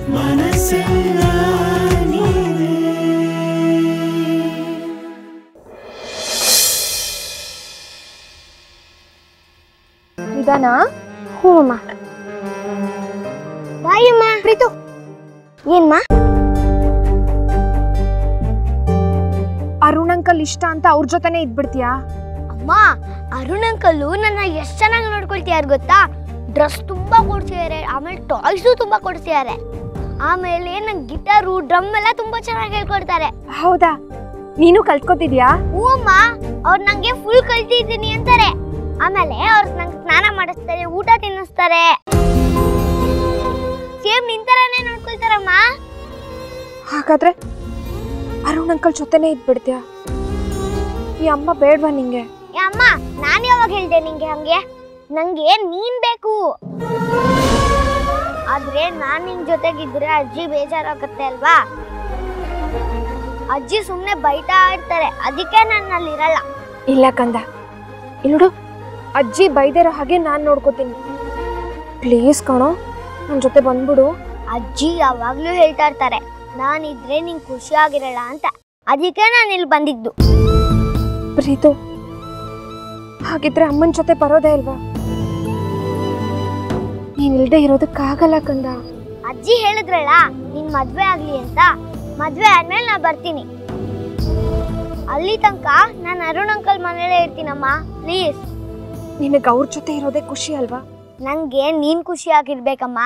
ಮನಸ್ಸೆಲ್ಲ ನೀನೇ ನಿಧಾನ ಹ್ಞೂ ಅಮ್ಮ ಬಾಯ್ ಅಮ್ಮ ಪ್ರೀತು ಏನ್ಮ ಅರುಣ್ ಅಂಕಲ್ ಇಷ್ಟ ಅಂತ ಅವ್ರ ಜೊತೆನೆ ಇದ್ಬಿಡ್ತೀಯಾ ಅಮ್ಮ ಅರುಣ್ ಅಂಕಲ್ಲು ನನ್ನ ಎಷ್ಟು ಚೆನ್ನಾಗಿ ನೋಡ್ಕೊಳ್ತಿದ್ದಾರೆ ಗೊತ್ತಾ ಡ್ರೆಸ್ ತುಂಬಾ ಕೊಡ್ಸಿದ್ದಾರೆ ಆಮೇಲೆ ಟಾಯ್ಸು ತುಂಬಾ ಕೊಡ್ಸಿದ್ದಾರೆ ಆಮೇಲೆ ನಂಗೆ ಗಿಟಾರು ಡ್ರಮ್ ಎಲ್ಲ ತುಂಬಾ ಚೆನ್ನಾಗಿ ಹೇಳ್ಕೊಡ್ತಾರೆ ಹೌದಾ ನೀನು ಕಲ್ತ್ಕೋತಿದ್ಯಾ ಹ್ಞೂ ಅಮ್ಮ ಅವ್ರು ನಂಗೆ ಫುಲ್ ಕಲ್ತಿದ್ದೀನಿ ಅಂತಾರೆ ಆಮೇಲೆ ಅವ್ರು ನಂಗೆ ಸ್ನಾನ ಮಾಡಿಸ್ತಾರೆ ಊಟ ತಿನ್ನಿಸ್ತಾರೆ ಸೇಮ್ ನಿಂತರನೇ ನೋಡ್ಕೊಳ್ತಾರಮ್ಮ ಹಾಗಾದ್ರೆ ಅರುಣ್ ಅಂಕಲ್ ಜೊತೆನೆ ಇದ್ಬಿಡ್ತೀಯಾ ಈ ಅಮ್ಮ ಬೇಡ್ವಾ ನಿಂಗೆ ಏ ಅಮ್ಮ ನಾನು ಯಾವಾಗ ಹೇಳ್ದೆ ನಿಂಗೆ ಹಂಗೆ ನಂಗೆ ನೀನ್ ಬೇಕು ಆದ್ರೆ ನಾನ್ ನಿನ್ ಜೊತೆಗಿದ್ರೆ ಅಜ್ಜಿ ಬೇಜಾರಾಗತ್ತೆ ಅಲ್ವಾ ಅಜ್ಜಿ ಸುಮ್ನೆ ಬೈತಾ ಇರ್ತಾರೆ ಅದಕ್ಕೆ ನಾನು ಅಲ್ಲಿರಲ್ಲ ಇಲ್ಲ ಕಂದ ಇಲ್ಲೋಡು ಅಜ್ಜಿ ಬೈದಿರೋ ಹಾಗೆ ನಾನು ನೋಡ್ಕೋತೀನಿ ಪ್ಲೀಸ್ ಕಣೋ ನನ್ನ ಜೊತೆ ಬಂದ್ಬಿಡು ಅಜ್ಜಿ ಯಾವಾಗ್ಲೂ ಹೇಳ್ತಾ ಇರ್ತಾರೆ ನಾನಿದ್ರೆ ನಿಂಗೆ ಖುಷಿಯಾಗಿರಲ್ಲ ಅಂತ ಅದಕ್ಕೆ ನಾನು ಇಲ್ಲಿ ಬಂದಿದ್ದು ಪ್ರೀತು ಹಾಗಿದ್ರೆ ಅಮ್ಮನ ಜೊತೆ ಬರೋದೇ ಅಲ್ವಾ ನೀನಿಲ್ದೆ ಇರೋದಕ್ಕಾಗಲ್ಲ ಕಂದ ಅಜ್ಜಿ ಹೇಳಿದ್ರಲ್ಲ ನಿನ್ ಮದ್ವೆ ಆಗ್ಲಿ ಅಂತ ಮದ್ವೆ ಆದ್ಮೇಲೆ ನಾ ಬರ್ತೀನಿ ಅಲ್ಲಿ ತನಕ ನಾನು ಅರುಣ್ ಅಂಕಲ್ ಮನೇಲೇ ಇರ್ತೀನಮ್ಮ ಪ್ಲೀಸ್ ನಿನಗೆ ಅವ್ರ ಜೊತೆ ಇರೋದೇ ಖುಷಿ ಅಲ್ವಾ ನಂಗೆ ನೀನ್ ಖುಷಿಯಾಗಿರ್ಬೇಕಮ್ಮ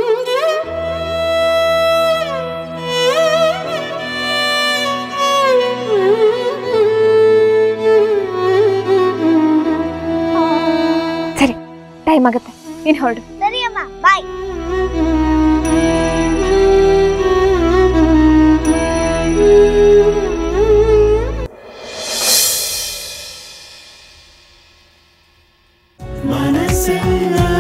ಸರಿ ಟೈಮ್ ಆಗತ್ತೆ ನೀನು ಹೊರಡು ಸರಿ ಅಮ್ಮ ಬಾಯ್ ಮನಸ್ಸೆಲ್ಲ